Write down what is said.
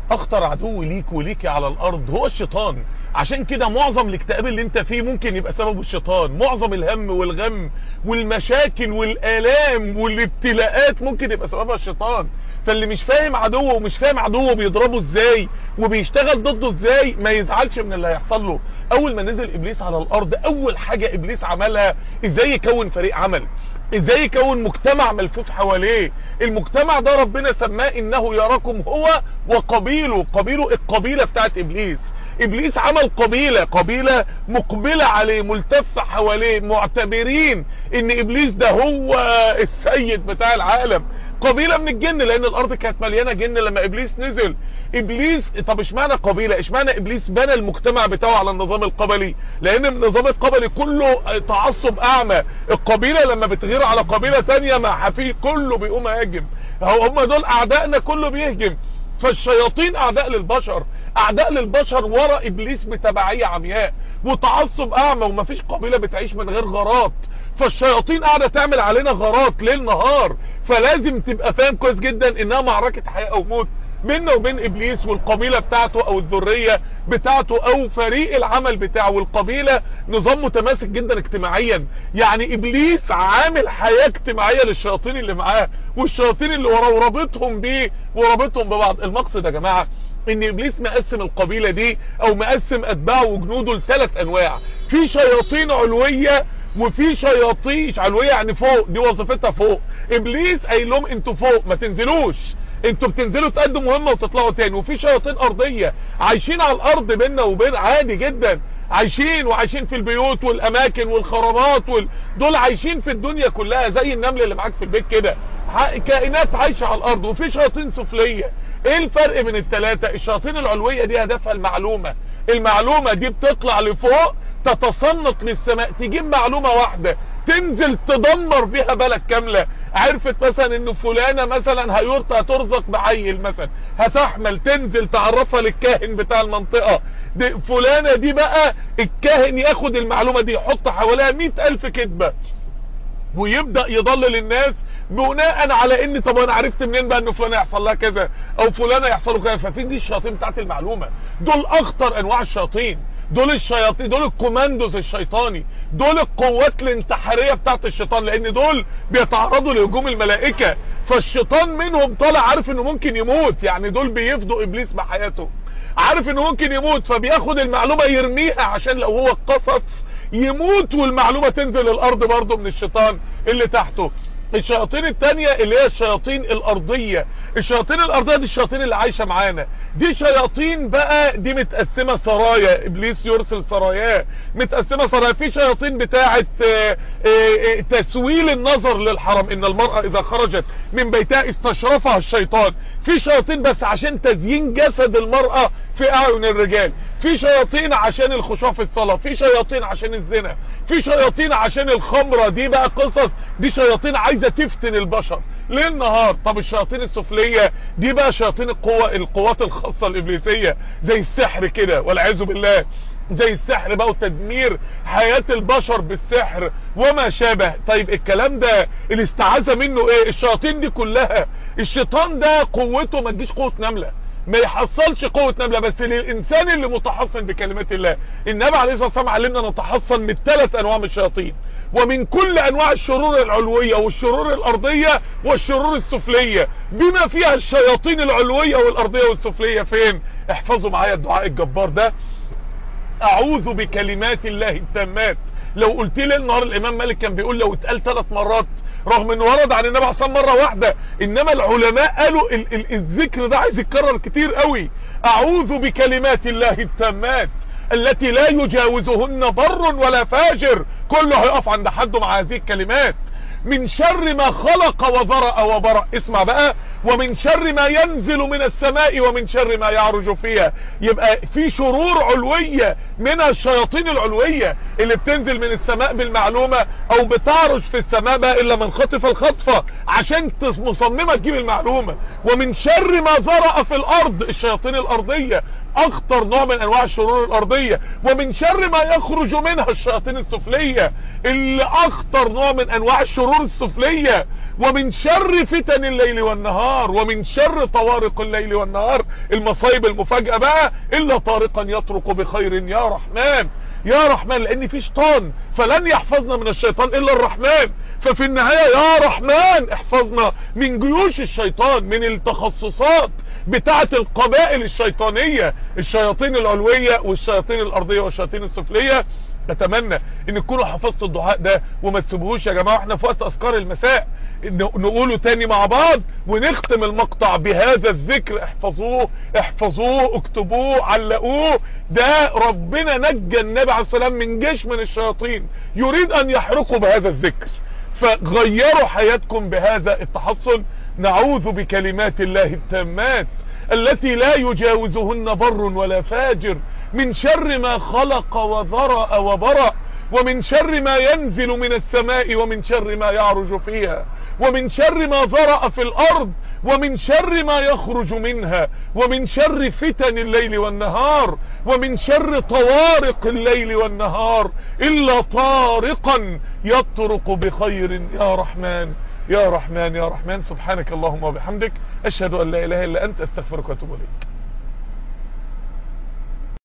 اخطر عدو ليك وليكي على الارض هو الشيطان عشان كده معظم الاكتئاب اللي انت فيه ممكن يبقى سببه الشيطان معظم الهم والغم والمشاكل والالام والابتلاءات ممكن يبقى سببها الشيطان فاللي مش فاهم عدوه ومش فاهم عدوه بيضربه ازاي وبيشتغل ضده ازاي ما يزعلش من اللي هيحصل له اول ما نزل ابليس على الارض اول حاجة ابليس عملها ازاي يكون فريق عمل ازاي يكون مجتمع ملفوف حواليه المجتمع ده ربنا سماه انه يراكم هو وقبيله قبيله القبيلة بتاعت ابليس ابليس عمل قبيلة قبيلة مقبلة عليه ملتفة حواليه معتبرين ان ابليس ده هو السيد بتاع العالم قبيلة من الجن لان الارض كانت مليانة جن لما ابليس نزل ابليس طب اشمعنى قبيلة اشمعنى ابليس بنى المجتمع بتاعه على النظام القبلي لان النظام القبلي كله تعصب اعمى القبيلة لما بتغير على قبيلة تانية مع حفيد كله بيقوم هاجم هم دول اعدائنا كله بيهجم فالشياطين اعداء للبشر اعداء للبشر ورا ابليس بتبعية عمياء وتعصب اعمى ومفيش قبيلة بتعيش من غير غارات فالشياطين قاعدة تعمل علينا غارات ليل نهار فلازم تبقى فاهم كويس جدا انها معركة حياة او موت بيننا وبين ابليس والقبيلة بتاعته او الذرية بتاعته او فريق العمل بتاعه والقبيلة نظام متماسك جدا اجتماعيا يعني ابليس عامل حياة اجتماعية للشياطين اللي معاه والشياطين اللي وراه ورابطهم بيه ورابطهم ببعض المقصد يا جماعة ان ابليس مقسم القبيلة دي او مقسم اتباعه وجنوده لثلاث انواع في شياطين علوية وفي شياطين علوية يعني فوق دي وظيفتها فوق ابليس قايل لهم انتوا فوق ما تنزلوش انتوا بتنزلوا تقدموا مهمة وتطلعوا تاني وفي شياطين ارضية عايشين على الارض بيننا وبين عادي جدا عايشين وعايشين في البيوت والاماكن والخرابات وال... دول عايشين في الدنيا كلها زي النمل اللي معاك في البيت كده كائنات عايشة على الارض وفي شياطين سفلية ايه الفرق بين التلاتة الشياطين العلوية دي هدفها المعلومة المعلومة دي بتطلع لفوق تتصنط للسماء تجيب معلومة واحدة تنزل تدمر بيها بلد كاملة عرفت مثلا ان فلانة مثلا هيرت هترزق بعيل مثلا هتحمل تنزل تعرفها للكاهن بتاع المنطقة دي فلانة دي بقى الكاهن ياخد المعلومة دي يحط حواليها مئة الف كذبة ويبدأ يضلل الناس بناء على ان طب انا عرفت منين بقى ان فلانه يحصل لها كذا او فلانه يحصل له كذا ففي دي الشياطين بتاعت المعلومه دول اخطر انواع الشياطين دول الشياطين دول الكوماندوز الشيطاني دول القوات الانتحاريه بتاعت الشيطان لان دول بيتعرضوا لهجوم الملائكه فالشيطان منهم طالع عارف انه ممكن يموت يعني دول بيفدوا ابليس بحياته عارف انه ممكن يموت فبياخد المعلومه يرميها عشان لو هو اتقصف يموت والمعلومة تنزل الارض برضه من الشيطان اللي تحته الشياطين التانية اللي هي الشياطين الارضية الشياطين الارضية دي الشياطين اللي عايشة معانا دي شياطين بقى دي متقسمة سرايا ابليس يرسل سراياه متقسمة سرايا في شياطين بتاعة اه اه تسويل النظر للحرم ان المرأة اذا خرجت من بيتها استشرفها الشيطان في شياطين بس عشان تزيين جسد المرأة في اعين الرجال في شياطين عشان الخشوع في الصلاة في شياطين عشان الزنا في شياطين عشان الخمرة دي بقى قصص دي شياطين عايزة تفتن البشر ليل نهار طب الشياطين السفلية دي بقى شياطين القوة القوات الخاصة الابليسية زي السحر كده والعياذ بالله زي السحر بقى وتدمير حياة البشر بالسحر وما شابه طيب الكلام ده الاستعاذة منه ايه الشياطين دي كلها الشيطان ده قوته ما تجيش قوة نملة ما يحصلش قوة نملة بس للإنسان اللي متحصن بكلمات الله النبي عليه الصلاة والسلام علمنا نتحصن من ثلاث أنواع من الشياطين ومن كل أنواع الشرور العلوية والشرور الأرضية والشرور السفلية بما فيها الشياطين العلوية والأرضية والسفلية فين احفظوا معايا الدعاء الجبار ده أعوذ بكلمات الله التامات لو قلت لي النهار الإمام مالك كان بيقول لو اتقال ثلاث مرات رغم انه ورد عن النبي عليه مرة واحدة انما العلماء قالوا ال ال الذكر ده عايز يتكرر كتير قوي اعوذ بكلمات الله التامات التي لا يجاوزهن بر ولا فاجر كله هيقف عند حده مع هذه الكلمات من شر ما خلق وذرأ وبرأ اسمع بقى ومن شر ما ينزل من السماء ومن شر ما يعرج فيها يبقى في شرور علوية من الشياطين العلوية اللي بتنزل من السماء بالمعلومة او بتعرج في السماء بقى الا من خطف الخطفة عشان مصممة تجيب المعلومة ومن شر ما ذرأ في الارض الشياطين الارضية اخطر نوع من انواع الشرور الارضية ومن شر ما يخرج منها الشياطين السفلية اللي اخطر نوع من انواع الشرور السفلية ومن شر فتن الليل والنهار ومن شر طوارق الليل والنهار المصايب المفاجأة بقى إلا طارقا يطرق بخير يا رحمن يا رحمن لان في شيطان فلن يحفظنا من الشيطان الا الرحمن ففي النهاية يا رحمن احفظنا من جيوش الشيطان من التخصصات بتاعة القبائل الشيطانية الشياطين العلوية والشياطين الارضية والشياطين السفلية اتمنى ان تكونوا حفظتوا الدعاء ده وما تسيبوهوش يا جماعة احنا في وقت اذكار المساء نقوله تاني مع بعض ونختم المقطع بهذا الذكر احفظوه احفظوه اكتبوه علقوه ده ربنا نجى النبي عليه السلام من جيش من الشياطين يريد ان يحرقوا بهذا الذكر فغيروا حياتكم بهذا التحصن نعوذ بكلمات الله التامات التي لا يجاوزهن بر ولا فاجر من شر ما خلق وذرأ وبرأ ومن شر ما ينزل من السماء ومن شر ما يعرج فيها ومن شر ما ذرأ في الأرض ومن شر ما يخرج منها ومن شر فتن الليل والنهار ومن شر طوارق الليل والنهار إلا طارقا يطرق بخير يا رحمن يا رحمن يا رحمن سبحانك اللهم وبحمدك أشهد أن لا إله إلا أنت أستغفرك وأتوب إليك